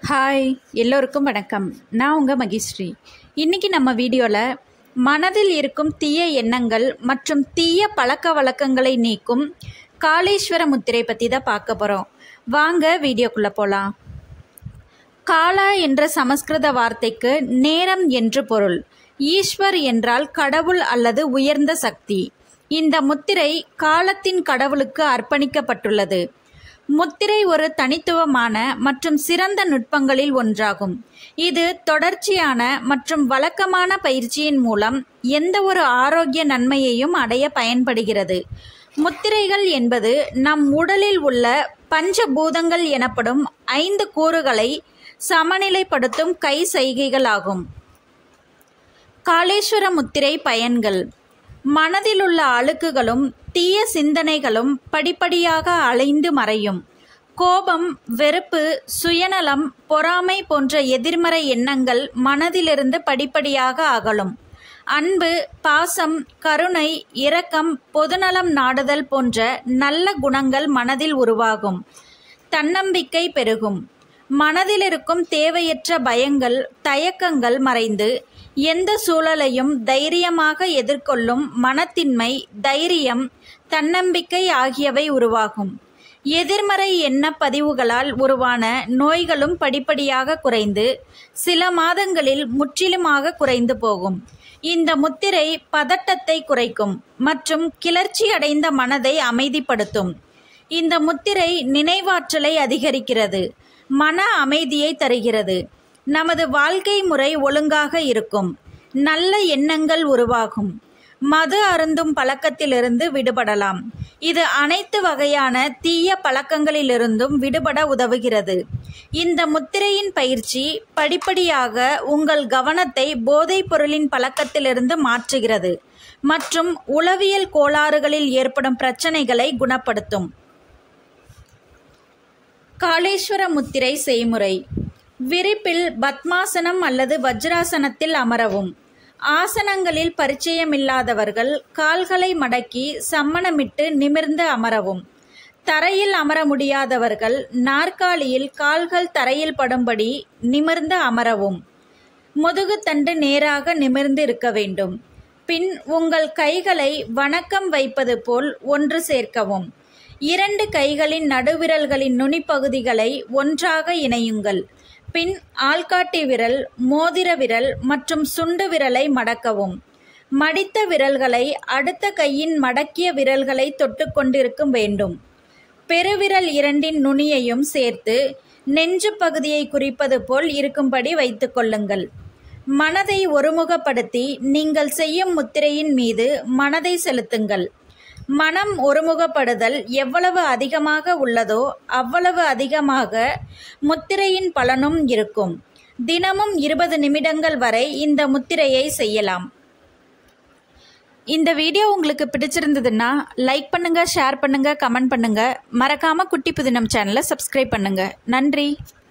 hi எல்லோருக்கும் வணக்கம் நான் உங்கள் மகிஸ்ரீ இன்றைக்கி நம்ம வீடியோவில் மனதில் இருக்கும் தீய எண்ணங்கள் மற்றும் தீய பழக்க வழக்கங்களை நீக்கும் காளீஸ்வர முத்திரை பற்றி தான் பார்க்க போகிறோம் வாங்க வீடியோக்குள்ளே போகலாம் காலா என்ற சமஸ்கிருத வார்த்தைக்கு நேரம் என்று பொருள் ஈஸ்வர் என்றால் கடவுள் அல்லது உயர்ந்த சக்தி இந்த முத்திரை காலத்தின் கடவுளுக்கு அர்ப்பணிக்கப்பட்டுள்ளது முத்திரை ஒரு தனித்துவமான மற்றும் சிறந்த நுட்பங்களில் ஒன்றாகும் இது தொடர்ச்சியான மற்றும் வழக்கமான பயிற்சியின் மூலம் எந்த ஒரு ஆரோக்கிய நன்மையையும் அடைய பயன்படுகிறது முத்திரைகள் என்பது நம் உடலில் உள்ள பஞ்சபூதங்கள் எனப்படும் ஐந்து கூறுகளை சமநிலைப்படுத்தும் கை செய்கைகளாகும் காளேஸ்வர முத்திரை பயன்கள் மனதிலுள்ள அழுக்குகளும் தீய சிந்தனைகளும் படிப்படியாக அலைந்து மறையும் கோபம் வெறுப்பு சுயநலம் பொறாமை போன்ற எதிர்மறை எண்ணங்கள் மனதிலிருந்து படிப்படியாக அகலும் அன்பு பாசம் கருணை இரக்கம் பொதுநலம் நாடுதல் போன்ற நல்ல குணங்கள் மனதில் உருவாகும் தன்னம்பிக்கை பெருகும் மனதில் இருக்கும் தேவையற்ற பயங்கள் தயக்கங்கள் மறைந்து எந்த சூழலையும் தைரியமாக எதிர்கொள்ளும் மனத்தின்மை தைரியம் தன்னம்பிக்கை ஆகியவை உருவாகும் எதிர்மறை எண்ண பதிவுகளால் உருவான நோய்களும் படிப்படியாக குறைந்து சில மாதங்களில் முற்றிலுமாக குறைந்து போகும் இந்த முத்திரை பதட்டத்தை குறைக்கும் மற்றும் கிளர்ச்சி அடைந்த மனதை அமைதிப்படுத்தும் இந்த முத்திரை நினைவாற்றலை அதிகரிக்கிறது மன அமைதியை தருகிறது நமது வாழ்க்கை முறை ஒழுங்காக இருக்கும் நல்ல எண்ணங்கள் உருவாகும் மது அருந்தும் பழக்கத்திலிருந்து விடுபடலாம் இது அனைத்து வகையான தீய பழக்கங்களிலிருந்தும் விடுபட உதவுகிறது இந்த முத்திரையின் பயிற்சி படிப்படியாக உங்கள் கவனத்தை போதைப் பொருளின் பழக்கத்திலிருந்து மாற்றுகிறது மற்றும் உளவியல் கோளாறுகளில் ஏற்படும் பிரச்சனைகளை குணப்படுத்தும் காளேஸ்வர முத்திரை செய்முறை விரிப்பில் பத்மாசனம் அல்லது வஜ்ராசனத்தில் அமரவும் ஆசனங்களில் பரிச்சயமில்லாதவர்கள் கால்களை மடக்கி சம்மணமிட்டு நிமிர்ந்து அமரவும் தரையில் அமர முடியாதவர்கள் நாற்காலியில் கால்கள் தரையில் படும்படி நிமிர்ந்து அமரவும் முதுகுத்தண்டு நேராக நிமிர்ந்து இருக்க வேண்டும் பின் உங்கள் கைகளை வணக்கம் வைப்பது போல் ஒன்று சேர்க்கவும் இரண்டு கைகளின் நடுவிரல்களின் நுனிப்பகுதிகளை ஒன்றாக இணையுங்கள் பின் ஆள்காட்டி விரல் மோதிர விரல் மற்றும் சுண்டு விரலை மடக்கவும் மடித்த விரல்களை அடுத்த கையின் மடக்கிய விரல்களை தொட்டு கொண்டிருக்க வேண்டும் பெருவிரல் இரண்டின் நுனியையும் சேர்த்து நெஞ்சு பகுதியை குறிப்பது போல் இருக்கும்படி வைத்துக் கொள்ளுங்கள் மனதை ஒருமுகப்படுத்தி நீங்கள் செய்யும் முத்திரையின் மீது மனதை செலுத்துங்கள் மனம் ஒருமுகப்படுதல் எவ்வளவு அதிகமாக உள்ளதோ அவ்வளவு அதிகமாக முத்திரையின் பலனும் இருக்கும் தினமும் இருபது நிமிடங்கள் வரை இந்த முத்திரையை செய்யலாம் இந்த வீடியோ உங்களுக்கு பிடிச்சிருந்ததுன்னா லைக் பண்ணுங்க ஷேர் பண்ணுங்க கமெண்ட் பண்ணுங்க மறக்காம குட்டி புதினம் சேனலை சப்ஸ்கிரைப் பண்ணுங்க நன்றி